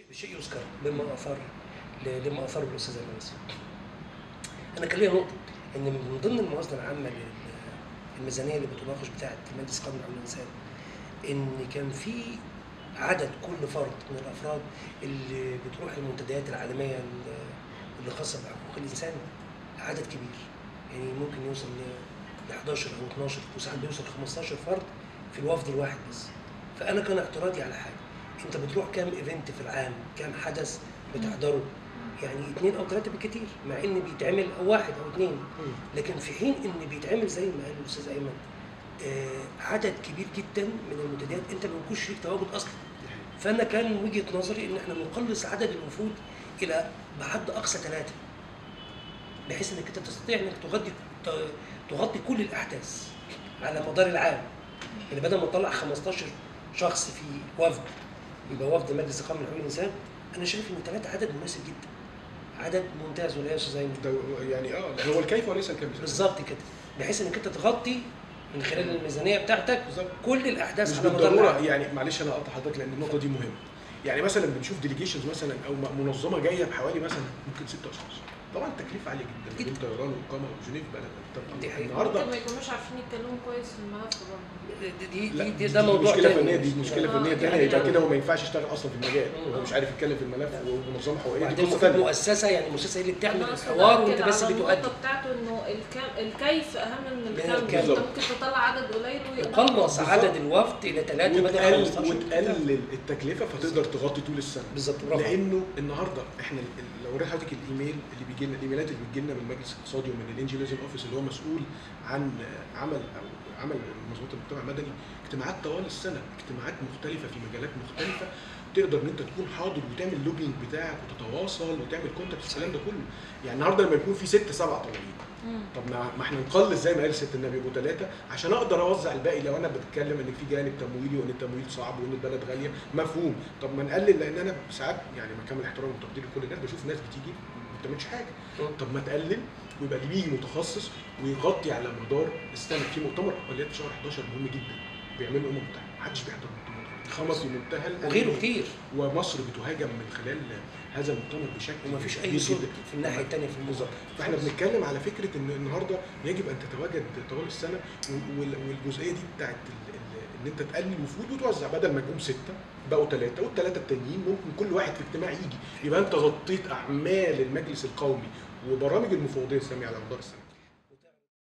شيء يذكر مما اثار لما اثاره الاستاذ المنسي. انا كان ليا نقطه ان من ضمن الموازنه العامه للميزانيه اللي بتناقش بتاعه مجلس قانون حقوق الانسان ان كان في عدد كل فرد من الافراد اللي بتروح المنتديات العالميه اللي خاصه بحقوق الانسان عدد كبير يعني ممكن يوصل ل 11 او 12 وساعات بيوصل 15 فرد في الوفد الواحد بس فانا كان اعتراضي على حاجه انت بتروح كام ايفنت في العام كام حدث بتحضره يعني اثنين او ثلاثه بالكثير مع ان بيتعمل او واحد او اثنين لكن في حين ان بيتعمل زي ما قال الاستاذ ايمن آه عدد كبير جدا من المنتديات انت ما بيكونش ليك تواجد اصلا فانا كان وجهه نظري ان احنا نقلص عدد الوفود الى بحد اقصى ثلاثه بحيث انك انت تستطيع انك تغطي تغطي كل الاحداث على مدار العام يعني بدل ما تطلع 15 شخص في وفد يبقى وفد مجلس القومي لحقوق الانسان انا شايف ان ثلاثه عدد مناسب جدا عدد ممتاز ولا يا استاذ ايمن ده يعني اه هو الكيف وليس الكيف بالظبط كده بحيث انك انت تغطي من خلال الميزانيه بتاعتك بالظبط. كل الاحداث مش على مدار بالضروره العام. يعني معلش انا اقطع حضرتك لان النقطه دي مهمه يعني مثلا بنشوف ديليجيشنز مثلا او منظمه جايه بحوالي مثلا ممكن ست اشخاص طبعا التكليف عالي جدا جدا. من طيران واقامه وجنيف بلد طب دي حقيقة. النهارده ممكن ما يكونوش عارفين يتكلموا كويس في الملف برضه دي دي, لا دي, دي ده موضوع مشكله تاني. فنيه دي مشكله آه، فنيه دي ثانيه يبقى حقيقة. كده هو ما ينفعش يشتغل اصلا في المجال مم. هو مش عارف يتكلم في الملف ومنظمه حقوقيه دي وبعدين قصه المفروض ثانيه مؤسسه يعني المؤسسه هي اللي بتعمل أنا أقصد الحوار وانت أأكد بس على بتؤدي النقطة بتاعته انه الكم... الكيف اهم من الكم الكم. انت بالظبط. ممكن تطلع عدد قليل ويقدر يقلص بالظبط. عدد الوفد الى ثلاثه بدل وتقلل 15 وتقلل التكلفه فتقدر تغطي طول السنه بالظبط برافو عليك. لانه النهارده احنا ال- ال- لو وريت حضرتك الايميل اللي بيجي لنا الايميلات اللي بتجي لنا من المجلس الاقتصادي ومن الانجي ليزن اوفيس اللي هو مسؤول عن عمل او عمل منظمات المجتمع المدني اجتماعات طوال السنه اجتماعات مختلفه في مجالات مختلفه تقدر ان انت تكون حاضر وتعمل اللوبينج بتاعك وتتواصل وتعمل كونتاكت الكلام ده كله يعني النهارده لما يكون في ست سبع طالبين مم. طب ما ما احنا نقلص زي ما قال ست النبي يبقوا ثلاثه عشان اقدر اوزع الباقي لو انا بتكلم ان في جانب تمويلي وان التمويل صعب وان البلد غاليه مفهوم طب ما نقلل لان انا ساعات يعني ما كامل احترام وتقدير لكل الناس بشوف ناس بتيجي ما بتعملش حاجه مم. طب ما تقلل ويبقى اللي بيجي متخصص ويغطي على مدار السنه في مؤتمر اقليات في شهر 11 مهم جدا بيعملوا امم متحده محدش بيحضر المؤتمر خمس في منتهى الأهمية. وغيره كتير ومصر بتهاجم من خلال هذا المؤتمر بشكل ومفيش اي كبير صوت جدا. في الناحيه الثانيه في الموضوع بالظبط فاحنا بنتكلم على فكره ان النهارده يجب ان تتواجد طوال السنه و- وال- والجزئيه دي بتاعت ال- ال- ان انت تقلل الوفود وتوزع بدل ما تقوم سته بقوا ثلاثه والثلاثه التانيين ممكن كل واحد في اجتماع يجي يبقى انت غطيت اعمال المجلس القومي وبرامج المفوضيه الساميه على مدار السنه